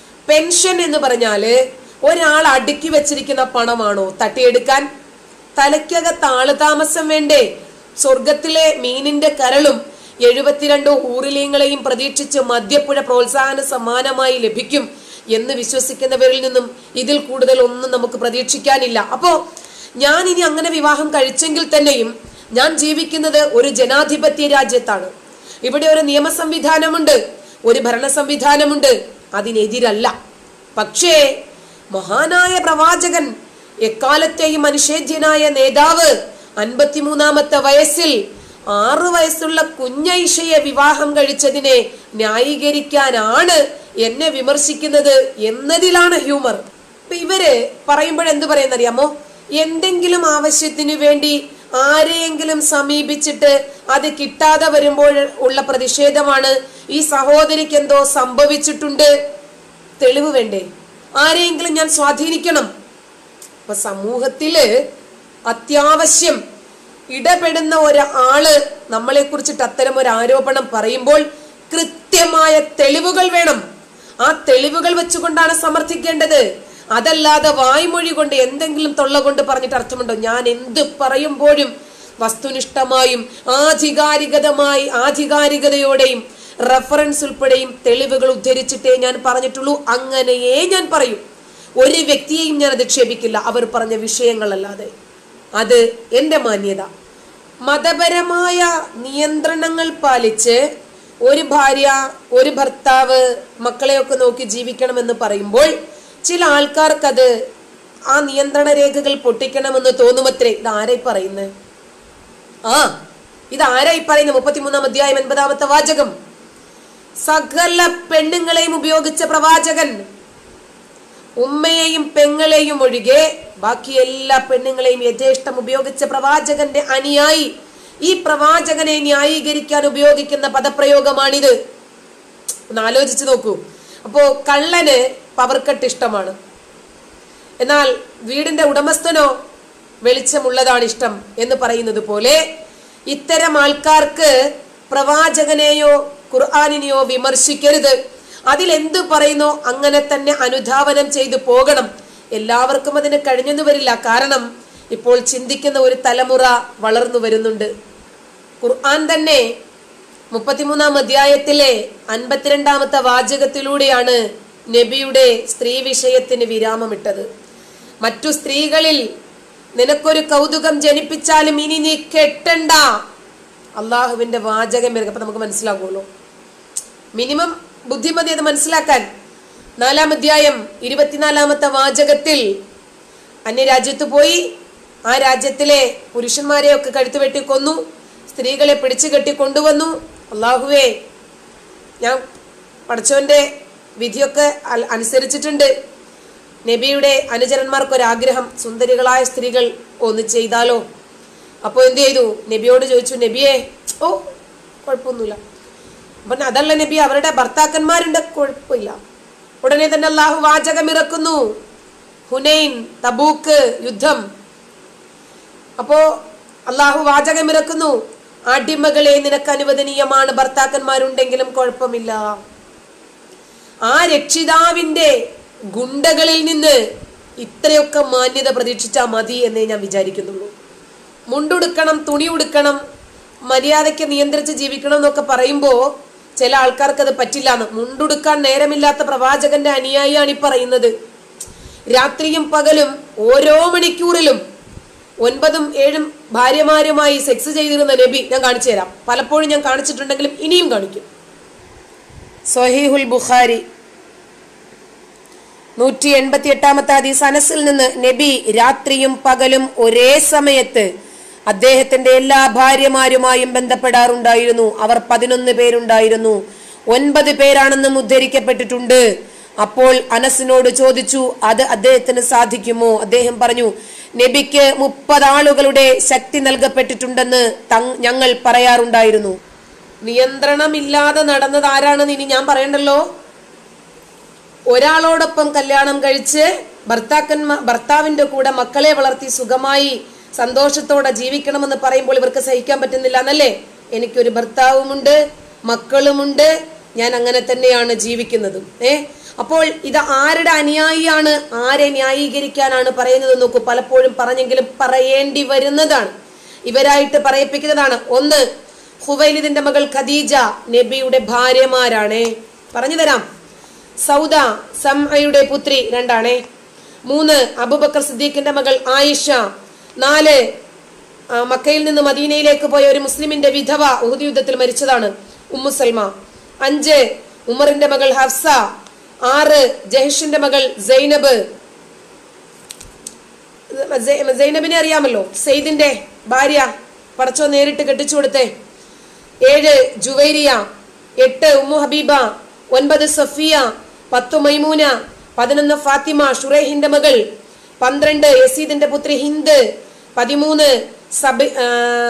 പെൻഷൻ എന്ന് പറഞ്ഞാല് ഒരാൾ അടുക്കി വെച്ചിരിക്കുന്ന പണമാണോ തട്ടിയെടുക്കാൻ തലയ്ക്കകത്ത് ആള് താമസം വേണ്ടേ സ്വർഗത്തിലെ മീനിന്റെ കരളും എഴുപത്തിരണ്ട് ഊറിലീങ്ങളെയും പ്രതീക്ഷിച്ച് മദ്യപ്പുഴ പ്രോത്സാഹന സമ്മാനമായി ലഭിക്കും എന്ന് വിശ്വസിക്കുന്നവരിൽ നിന്നും ഇതിൽ കൂടുതൽ ഒന്നും നമുക്ക് പ്രതീക്ഷിക്കാനില്ല അപ്പോ ഞാൻ ഇനി അങ്ങനെ വിവാഹം കഴിച്ചെങ്കിൽ തന്നെയും ഞാൻ ജീവിക്കുന്നത് ഒരു ജനാധിപത്യ രാജ്യത്താണ് ഇവിടെ ഒരു നിയമ സംവിധാനമുണ്ട് ഒരു ഭരണ സംവിധാനമുണ്ട് അതിനെതിരല്ല പക്ഷേ മഹാനായ പ്രവാചകൻ എക്കാലത്തെയും മനുഷ്യേദ്യനായ നേതാവ് അൻപത്തിമൂന്നാമത്തെ വയസ്സിൽ ആറു വയസ്സുള്ള കുഞ്ഞൈഷയെ വിവാഹം കഴിച്ചതിനെ ന്യായീകരിക്കാനാണ് എന്നെ വിമർശിക്കുന്നത് എന്നതിലാണ് ഹ്യൂമർ ഇപ്പൊ ഇവര് പറയുമ്പോൾ എന്ത് പറയുന്നറിയാമോ എന്തെങ്കിലും ആവശ്യത്തിന് വേണ്ടി ആരെയെങ്കിലും സമീപിച്ചിട്ട് അത് കിട്ടാതെ വരുമ്പോൾ ഉള്ള പ്രതിഷേധമാണ് ഈ സഹോദരിക്ക് എന്തോ സംഭവിച്ചിട്ടുണ്ട് തെളിവ് വേണ്ടേ ആരെയെങ്കിലും ഞാൻ സ്വാധീനിക്കണം അപ്പൊ സമൂഹത്തില് അത്യാവശ്യം ഇടപെടുന്ന ഒരാള് നമ്മളെ കുറിച്ചിട്ട് അത്തരം ഒരു ആരോപണം പറയുമ്പോൾ കൃത്യമായ തെളിവുകൾ വേണം ആ തെളിവുകൾ വെച്ചുകൊണ്ടാണ് സമർത്ഥിക്കേണ്ടത് അതല്ലാതെ വായ്മൊഴി കൊണ്ട് എന്തെങ്കിലും തൊള്ള കൊണ്ട് പറഞ്ഞിട്ട് അർത്ഥമുണ്ടോ ഞാൻ എന്ത് പറയുമ്പോഴും വസ്തുനിഷ്ഠമായും ആധികാരികതമായി ആധികാരികതയോടെയും റെഫറൻസ് ഉൾപ്പെടെയും തെളിവുകൾ ഉദ്ധരിച്ചിട്ടേ ഞാൻ പറഞ്ഞിട്ടുള്ളൂ അങ്ങനെയേ ഞാൻ പറയും ഒരു വ്യക്തിയെയും ഞാൻ അധിക്ഷേപിക്കില്ല അവർ പറഞ്ഞ വിഷയങ്ങളല്ലാതെ അത് എൻ്റെ മാന്യത മതപരമായ നിയന്ത്രണങ്ങൾ പാലിച്ച് ഒരു ഭാര്യ ഒരു ഭർത്താവ് മക്കളെയൊക്കെ നോക്കി ജീവിക്കണമെന്ന് പറയുമ്പോൾ ചില ആൾക്കാർക്കത് ആ നിയന്ത്രണ രേഖകൾ പൊട്ടിക്കണമെന്ന് തോന്നുമത്രേ ഇത് ആരായി പറയുന്നത് ആ ഇത് ആരായി പറയുന്നത് മുപ്പത്തിമൂന്നാം അധ്യായം എൺപതാമത്തെ വാചകം സകല പെണ്ണുങ്ങളെയും ഉപയോഗിച്ച പ്രവാചകൻ ഉമ്മയെയും പെങ്ങളെയും ഒഴികെ ബാക്കി എല്ലാ പെണ്ണുങ്ങളെയും യഥേഷ്ടം ഉപയോഗിച്ച പ്രവാചകന്റെ അനുയായി ഈ പ്രവാചകനെ ന്യായീകരിക്കാൻ ഉപയോഗിക്കുന്ന പദപ്രയോഗമാണിത് ഒന്ന് ആലോചിച്ച് നോക്കൂ അപ്പോ കള്ളന് പവർ കട്ട് ഇഷ്ടമാണ് എന്നാൽ വീടിന്റെ ഉടമസ്ഥനോ വെളിച്ചമുള്ളതാണ് ഇഷ്ടം എന്ന് പറയുന്നത് പോലെ ഇത്തരം ആൾക്കാർക്ക് പ്രവാചകനെയോ ഖുർആാനിനെയോ വിമർശിക്കരുത് അതിൽ എന്തു പറയുന്നോ അങ്ങനെ തന്നെ അനുധാവനം ചെയ്തു പോകണം എല്ലാവർക്കും അതിന് കഴിഞ്ഞെന്ന് വരില്ല കാരണം ഇപ്പോൾ ചിന്തിക്കുന്ന ഒരു തലമുറ വളർന്നു വരുന്നുണ്ട് ഖുർആൻ തന്നെ മുപ്പത്തിമൂന്നാം അധ്യായത്തിലെ അൻപത്തിരണ്ടാമത്തെ വാചകത്തിലൂടെയാണ് നബിയുടെ സ്ത്രീ വിഷയത്തിന് വിരാമമിട്ടത് മറ്റു സ്ത്രീകളിൽ നിനക്കൊരു കൗതുകം ജനിപ്പിച്ചാലും ഇനി നീ കെട്ടണ്ട അള്ളാഹുവിന്റെ വാചകം വരിക അപ്പൊ നമുക്ക് മനസ്സിലാകുമല്ലോ മിനിമം ബുദ്ധിമതി അത് മനസ്സിലാക്കാൻ നാലാം അധ്യായം ഇരുപത്തിനാലാമത്തെ വാചകത്തിൽ അന്യരാജ്യത്ത് പോയി ആ രാജ്യത്തിലെ പുരുഷന്മാരെയൊക്കെ കഴുത്ത് വെട്ടി കൊന്നു സ്ത്രീകളെ പിടിച്ചു കെട്ടി കൊണ്ടുവന്നു അള്ളാഹുവേ ഞാൻ പഠിച്ചവന്റെ വിധിയൊക്കെ അൽ- അനുസരിച്ചിട്ടുണ്ട് നബിയുടെ അനുചരന്മാർക്കൊരാഗ്രഹം സുന്ദരികളായ സ്ത്രീകൾ ഒന്ന് ചെയ്താലോ അപ്പോൾ എന്ത് ചെയ്തു നബിയോട് ചോദിച്ചു നബിയെ ഓ കുഴപ്പമൊന്നുമില്ല അപ്പം അതല്ല നബി അവരുടെ ഭർത്താക്കന്മാരുണ്ട് കുഴപ്പമില്ല ഉടനെ തന്നെ അള്ളാഹു വാചകം ഇറക്കുന്നു ഹുനൈൻ തബൂക്ക് യുദ്ധം അപ്പോ അള്ളാഹു വാചകം ഇറക്കുന്നു അടിമകളെ നിനക്ക് അനുവദനീയമാണ് ഭർത്താക്കന്മാരുണ്ടെങ്കിലും കുഴപ്പമില്ല ആ രക്ഷിതാവിന്റെ ഗുണ്ടകളിൽ നിന്ന് ഇത്രയൊക്കെ മാന്യത പ്രതീക്ഷിച്ചാൽ മതി എന്നേ ഞാൻ വിചാരിക്കുന്നുള്ളൂ മുണ്ടുടുക്കണം തുണി ഉടുക്കണം മര്യാദയ്ക്ക് നിയന്ത്രിച്ച് ജീവിക്കണം എന്നൊക്കെ പറയുമ്പോൾ ചില ആൾക്കാർക്ക് അത് പറ്റില്ല എന്ന് മുണ്ടുടുക്കാൻ നേരമില്ലാത്ത പ്രവാചകന്റെ അനുയായിയാണ് ഈ പറയുന്നത് രാത്രിയും പകലും ഓരോ മണിക്കൂറിലും ഒൻപതും ഏഴും ഭാര്യമാരുമായി സെക്സ് ചെയ്തിരുന്ന നബി ഞാൻ കാണിച്ചു തരാം പലപ്പോഴും ഞാൻ കാണിച്ചിട്ടുണ്ടെങ്കിലും ഇനിയും കാണിക്കും സൊഹീഹുൽ ബുഖാരി നൂറ്റി എൺപത്തി എട്ടാമത്തെ ഹദീസ് അനസിൽ നിന്ന് നബി രാത്രിയും പകലും ഒരേ സമയത്ത് അദ്ദേഹത്തിന്റെ എല്ലാ ഭാര്യമാരുമായും ബന്ധപ്പെടാറുണ്ടായിരുന്നു അവർ പതിനൊന്ന് പേരുണ്ടായിരുന്നു ഒൻപത് പേരാണെന്നും ഉദ്ധരിക്കപ്പെട്ടിട്ടുണ്ട് അപ്പോൾ അനസിനോട് ചോദിച്ചു അത് അദ്ദേഹത്തിന് സാധിക്കുമോ അദ്ദേഹം പറഞ്ഞു നബിക്ക് മുപ്പത് ആളുകളുടെ ശക്തി നൽകപ്പെട്ടിട്ടുണ്ടെന്ന് തങ്- ഞങ്ങൾ പറയാറുണ്ടായിരുന്നു നിയന്ത്രണമില്ലാതെ നടന്നത് ആരാണെന്ന് ഇനി ഞാൻ പറയണ്ടല്ലോ ഒരാളോടൊപ്പം കല്യാണം കഴിച്ച് ഭർത്താക്കന്മാർ ഭർത്താവിന്റെ കൂടെ മക്കളെ വളർത്തി സുഖമായി സന്തോഷത്തോടെ ജീവിക്കണമെന്ന് പറയുമ്പോൾ ഇവർക്ക് സഹിക്കാൻ പറ്റുന്നില്ല എന്നല്ലേ എനിക്കൊരു ഭർത്താവുമുണ്ട് മക്കളുമുണ്ട് ഞാൻ അങ്ങനെ തന്നെയാണ് ജീവിക്കുന്നതും ഏ അപ്പോൾ ഇത് ആരുടെ അനുയായിയാണ് ആരെ ന്യായീകരിക്കാനാണ് പറയുന്നത് നോക്കൂ പലപ്പോഴും പറഞ്ഞെങ്കിലും പറയേണ്ടി വരുന്നതാണ് ഇവരായിട്ട് പറയിപ്പിക്കുന്നതാണ് ഒന്ന് ഹുവൈലിദിന്റെ മകൾ ഖദീജ നബിയുടെ ഭാര്യമാരാണേ പറഞ്ഞു തരാം സൗദ സംഅയുടെ പുത്രി രണ്ടാണേ മൂന്ന് അബൂബക്കർ സിദ്ദീഖിന്റെ മകൾ ആയിഷ നാല് ആ, മക്കയിൽ നിന്ന് മദീനയിലേക്ക് പോയ ഒരു മുസ്ലിമിന്റെ വിധവ ഉഹുദ് യുദ്ധത്തിൽ മരിച്ചതാണ് ഉമ്മു സൽമ അഞ്ച് ഉമറിന്റെ മകൾ ഹഫ്സ ആറ് ജഹിഷിന്റെ മകൾ സൈനബ് സൈ- സൈനബിനെ അറിയാമല്ലോ സെയ്ദിന്റെ ഭാര്യ പടച്ചോ നേരിട്ട് കെട്ടിച്ചു കൊടുത്തേ ഏഴ് ജുവൈരിയ എട്ട് ഉമ്മു ഹബീബ ഒൻപത് സഫിയ പത്ത് മൈമൂന പതിനൊന്ന് ഫാത്തിമ ഷുറൈഹിന്റെ മകൾ പന്ത്രണ്ട് യസീദിന്റെ പുത്രി ഹിന്ദ് പതിമൂന്ന് സബ ആ,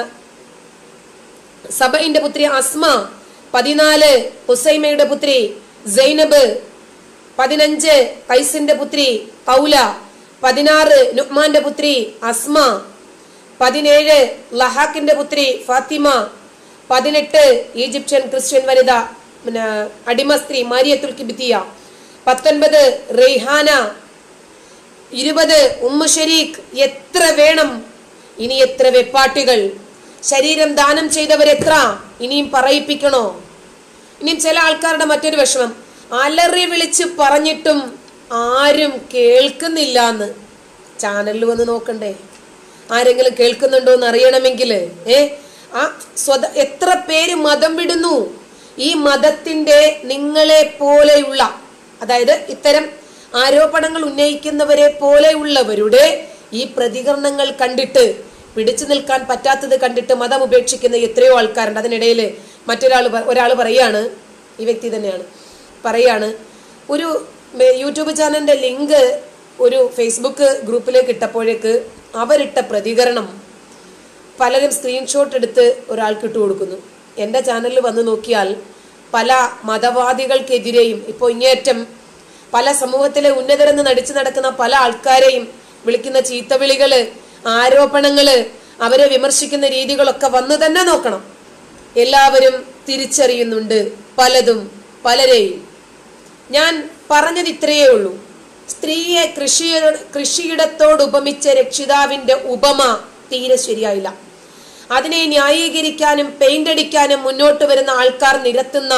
സബയിന്റെ പുത്രി അസ്മ പതിനാല് ഹുസൈമയുടെ പുത്രി സൈനബ് പതിനഞ്ച് കൈസിന്റെ പുത്രി കൗല പതിനാറ് നുഹ്മാന്റെ പുത്രി അസ്മ പതിനേഴ് ലഹാക്കിന്റെ പുത്രി ഫാത്തിമ പതിനെട്ട് ഈജിപ്ഷ്യൻ ക്രിസ്ത്യൻ വനിത പിന്നെ അടിമ സ്ത്രീ മാരിയത്തുൽ കിബിത്തിയ പത്തൊൻപത് റെയ്ഹാന ഇരുപത് ഉമ്മു ഷരീഖ് എത്ര വേണം ഇനി എത്ര വെപ്പാട്ടികൾ ശരീരം ദാനം ചെയ്തവരെത്ര ഇനിയും പറയിപ്പിക്കണോ ഇനിയും ചില ആൾക്കാരുടെ മറ്റൊരു വിഷമം അലറി വിളിച്ച് പറഞ്ഞിട്ടും ആരും കേൾക്കുന്നില്ല എന്ന് ചാനലിൽ വന്ന് നോക്കണ്ടേ ആരെങ്കിലും കേൾക്കുന്നുണ്ടോ എന്ന് അറിയണമെങ്കിൽ ഏ ആ സ്വത എത്ര പേര് മതം വിടുന്നു ഈ മതത്തിന്റെ നിങ്ങളെ പോലെയുള്ള അതായത് ഇത്തരം ആരോപണങ്ങൾ ഉന്നയിക്കുന്നവരെ പോലെയുള്ളവരുടെ ഈ പ്രതികരണങ്ങൾ കണ്ടിട്ട് പിടിച്ചു നിൽക്കാൻ പറ്റാത്തത് കണ്ടിട്ട് മതം ഉപേക്ഷിക്കുന്ന എത്രയോ ആൾക്കാരുണ്ട് അതിനിടയിൽ മറ്റൊരാൾ ഒരാൾ പറയാണ് ഈ വ്യക്തി തന്നെയാണ് പറയാണ് ഒരു മെ- യൂട്യൂബ് ചാനലിന്റെ ലിങ്ക് ഒരു ഫേസ്ബുക്ക് ഗ്രൂപ്പിലേക്ക് ഇട്ടപ്പോഴേക്ക് അവരിട്ട പ്രതികരണം പലരും സ്ക്രീൻഷോട്ട് എടുത്ത് ഒരാൾക്ക് ഇട്ട് കൊടുക്കുന്നു എൻ്റെ ചാനലിൽ വന്ന് നോക്കിയാൽ പല മതവാദികൾക്കെതിരെയും ഇപ്പോൾ ഇങ്ങേറ്റം പല സമൂഹത്തിലെ ഉന്നതരെന്ന് നടിച്ചു നടക്കുന്ന പല ആൾക്കാരെയും വിളിക്കുന്ന ചീത്തവിളികള് ആരോപണങ്ങള് അവരെ വിമർശിക്കുന്ന രീതികളൊക്കെ വന്ന് തന്നെ നോക്കണം എല്ലാവരും തിരിച്ചറിയുന്നുണ്ട് പലതും പലരെയും ഞാൻ പറഞ്ഞത് ഇത്രയേ ഉള്ളൂ സ്ത്രീയെ കൃഷി കൃഷിയിടത്തോട് ഉപമിച്ച രക്ഷിതാവിന്റെ ഉപമ തീരെ ശരിയായില്ല അതിനെ ന്യായീകരിക്കാനും പെയിന്റ് അടിക്കാനും മുന്നോട്ട് വരുന്ന ആൾക്കാർ നിരത്തുന്ന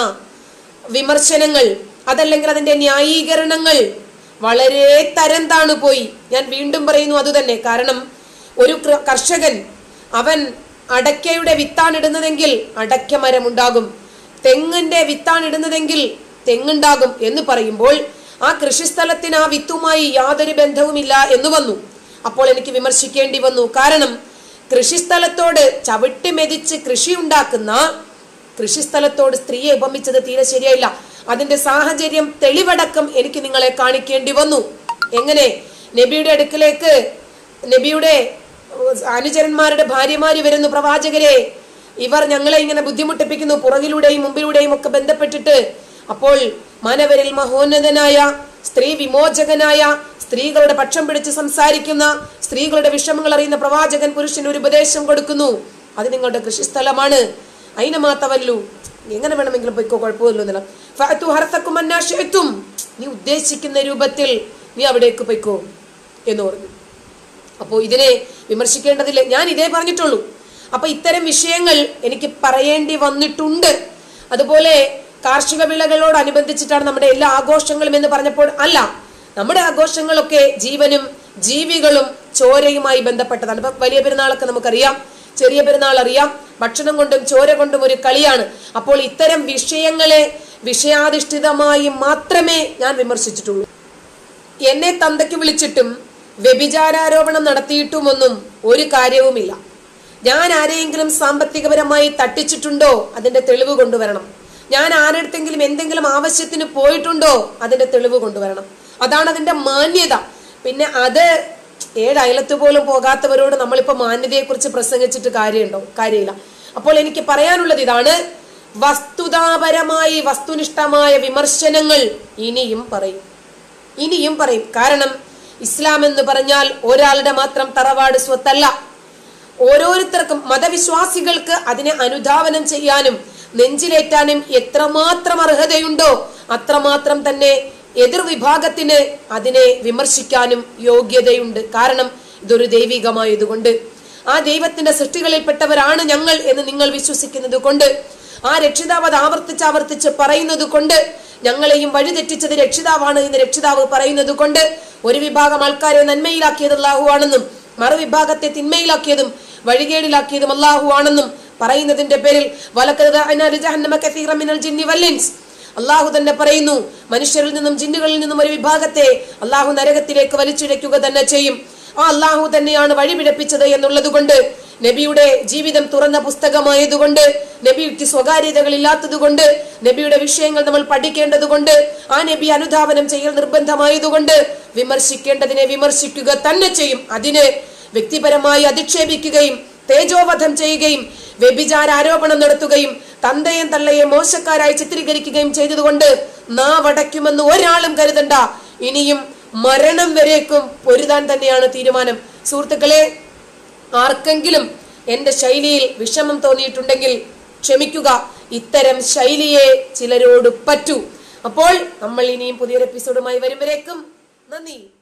വിമർശനങ്ങൾ അതല്ലെങ്കിൽ അതിന്റെ ന്യായീകരണങ്ങൾ വളരെ തരം താണു പോയി ഞാൻ വീണ്ടും പറയുന്നു അതുതന്നെ കാരണം ഒരു കൃ- കർഷകൻ അവൻ അടയ്ക്കയുടെ വിത്താണ് ഇടുന്നതെങ്കിൽ അടയ്ക്ക മരം ഉണ്ടാകും തെങ്ങിന്റെ വിത്താണ് ഇടുന്നതെങ്കിൽ തെങ്ങുണ്ടാകും എന്ന് പറയുമ്പോൾ ആ കൃഷിസ്ഥലത്തിന് ആ വിത്തുമായി യാതൊരു ബന്ധവുമില്ല എന്ന് വന്നു അപ്പോൾ എനിക്ക് വിമർശിക്കേണ്ടി വന്നു കാരണം കൃഷിസ്ഥലത്തോട് ചവിട്ടി മെതിച്ച് കൃഷി ഉണ്ടാക്കുന്ന കൃഷിസ്ഥലത്തോട് സ്ത്രീയെ ഉപമിച്ചത് തീരെ ശരിയായില്ല അതിന്റെ സാഹചര്യം തെളിവടക്കം എനിക്ക് നിങ്ങളെ കാണിക്കേണ്ടി വന്നു എങ്ങനെ നബിയുടെ അടുക്കലേക്ക് നബിയുടെ ഏഹ്, അനുചരന്മാരുടെ ഭാര്യമാര് വരുന്നു പ്രവാചകരെ ഇവർ ഞങ്ങളെ ഇങ്ങനെ ബുദ്ധിമുട്ടിപ്പിക്കുന്നു പുറകിലൂടെയും മുമ്പിലൂടെയും ഒക്കെ ബന്ധപ്പെട്ടിട്ട് അപ്പോൾ മാനവരിൽ മഹോന്നതനായ സ്ത്രീ വിമോചകനായ സ്ത്രീകളുടെ പക്ഷം പിടിച്ച് സംസാരിക്കുന്ന സ്ത്രീകളുടെ വിഷമങ്ങൾ അറിയുന്ന പ്രവാചകൻ പുരുഷന് ഒരു ഉപദേശം കൊടുക്കുന്നു അത് നിങ്ങളുടെ കൃഷിസ്ഥലമാണ് അയിനമാത്തവല്ലു എങ്ങനെ വേണമെങ്കിലും പൊയ്ക്കോ കുഴപ്പമില്ല എന്നുള്ള ഫഅതു ഹർത്തക്കും അന്നാശയത്തും നീ ഉദ്ദേശിക്കുന്ന രൂപത്തിൽ നീ അവിടേക്ക് പൊയ്ക്കോ എന്ന് പറഞ്ഞു അപ്പോൾ ഇതിനെ വിമർശിക്കേണ്ടതില്ല ഞാൻ ഇതേ പറഞ്ഞിട്ടുള്ളൂ അപ്പൊ ഇത്തരം വിഷയങ്ങൾ എനിക്ക് പറയേണ്ടി വന്നിട്ടുണ്ട് അതുപോലെ കാർഷിക വിളകളോടനുബന്ധിച്ചിട്ടാണ് നമ്മുടെ എല്ലാ ആഘോഷങ്ങളും എന്ന് പറഞ്ഞപ്പോൾ അല്ല നമ്മുടെ ആഘോഷങ്ങളൊക്കെ ജീവനും ജീവികളും ചോരയുമായി ബന്ധപ്പെട്ടതാണ് ഇപ്പൊ വലിയ പെരുന്നാളൊക്കെ നമുക്കറിയാം ചെറിയ പെരുന്നാൾ അറിയാം ഭക്ഷണം കൊണ്ടും ചോര കൊണ്ടും ഒരു കളിയാണ് അപ്പോൾ ഇത്തരം വിഷയങ്ങളെ വിഷയാധിഷ്ഠിതമായി മാത്രമേ ഞാൻ വിമർശിച്ചിട്ടുള്ളൂ എന്നെ തന്തയ്ക്ക് വിളിച്ചിട്ടും വ്യഭിചാരാരോപണം നടത്തിയിട്ടുമൊന്നും ഒരു കാര്യവുമില്ല ഞാൻ ആരെയെങ്കിലും സാമ്പത്തികപരമായി തട്ടിച്ചിട്ടുണ്ടോ അതിന്റെ തെളിവ് കൊണ്ടുവരണം ഞാൻ ആരടുത്തെങ്കിലും എന്തെങ്കിലും ആവശ്യത്തിന് പോയിട്ടുണ്ടോ അതിന്റെ തെളിവ് കൊണ്ടുവരണം അതാണ് അതിന്റെ മാന്യത പിന്നെ അത് ഏഴ് അയലത്ത് പോലും പോകാത്തവരോട് നമ്മളിപ്പോ മാന്യതയെക്കുറിച്ച് പ്രസംഗിച്ചിട്ട് കാര്യമുണ്ടോ കാര്യമില്ല അപ്പോൾ എനിക്ക് പറയാനുള്ളത് ഇതാണ് വസ്തുതാപരമായി വസ്തുനിഷ്ഠമായ വിമർശനങ്ങൾ ഇനിയും പറയും ഇനിയും പറയും കാരണം ഇസ്ലാം എന്ന് പറഞ്ഞാൽ ഒരാളുടെ മാത്രം തറവാട് സ്വത്തല്ല ഓരോരുത്തർക്കും മതവിശ്വാസികൾക്ക് അതിനെ അനുധാവനം ചെയ്യാനും നെഞ്ചിലേറ്റാനും എത്രമാത്രം അർഹതയുണ്ടോ അത്രമാത്രം തന്നെ എതിർവിഭാഗത്തിന് അതിനെ വിമർശിക്കാനും യോഗ്യതയുണ്ട് കാരണം ഇതൊരു ദൈവികമായതുകൊണ്ട് ആ ദൈവത്തിന്റെ സൃഷ്ടികളിൽപ്പെട്ടവരാണ് ഞങ്ങൾ എന്ന് നിങ്ങൾ വിശ്വസിക്കുന്നത് കൊണ്ട് ആ രക്ഷിതാവ് അത് ആവർത്തിച്ച് ആവർത്തിച്ച് പറയുന്നത് കൊണ്ട് ഞങ്ങളെയും വഴിതെറ്റിച്ചത് രക്ഷിതാവാണ് എന്ന് രക്ഷിതാവ് പറയുന്നത് കൊണ്ട് ഒരു വിഭാഗം ആൾക്കാരെ നന്മയിലാക്കിയത് അല്ലാഹു ആണെന്നും മറുവിഭാഗത്തെ തിന്മയിലാക്കിയതും വഴികേടിലാക്കിയതും അല്ലാഹു ആണെന്നും പറയുന്നതിന്റെ പേരിൽ വലക്കത് ജഹന്നമ കസീറ മിനൽ ജിന്നി വല്ലിൻസ് അള്ളാഹു തന്നെ പറയുന്നു മനുഷ്യരിൽ നിന്നും ജിന്നുകളിൽ നിന്നും ഒരു വിഭാഗത്തെ അള്ളാഹു നരകത്തിലേക്ക് വലിച്ചിഴയ്ക്കുക തന്നെ ചെയ്യും ആ അള്ളാഹു തന്നെയാണ് വഴിപിഴപ്പിച്ചത് എന്നുള്ളത് കൊണ്ട് നബിയുടെ ജീവിതം തുറന്ന പുസ്തകമായതുകൊണ്ട് നബിക്ക് സ്വകാര്യതകളില്ലാത്തതുകൊണ്ട് നബിയുടെ വിഷയങ്ങൾ നമ്മൾ പഠിക്കേണ്ടതുകൊണ്ട് ആ നബി അനുധാവനം ചെയ്യൽ നിർബന്ധമായതുകൊണ്ട് വിമർശിക്കേണ്ടതിനെ വിമർശിക്കുക തന്നെ ചെയ്യും അതിന് വ്യക്തിപരമായി അധിക്ഷേപിക്കുകയും തേജോവധം ചെയ്യുകയും വ്യഭിചാര ആരോപണം നടത്തുകയും തന്തയും തള്ളയും മോശക്കാരായി ചിത്രീകരിക്കുകയും ചെയ്തതുകൊണ്ട് നാവടയ്ക്കുമെന്ന് ഒരാളും കരുതണ്ട ഇനിയും മരണം വരേക്കും പൊരുതാൻ തന്നെയാണ് തീരുമാനം സുഹൃത്തുക്കളെ ആർക്കെങ്കിലും എന്റെ ശൈലിയിൽ വിഷമം തോന്നിയിട്ടുണ്ടെങ്കിൽ ക്ഷമിക്കുക ഇത്തരം ശൈലിയെ ചിലരോട് പറ്റൂ അപ്പോൾ നമ്മൾ ഇനിയും പുതിയൊരു എപ്പിസോഡുമായി വരുമ്പോഴേക്കും നന്ദി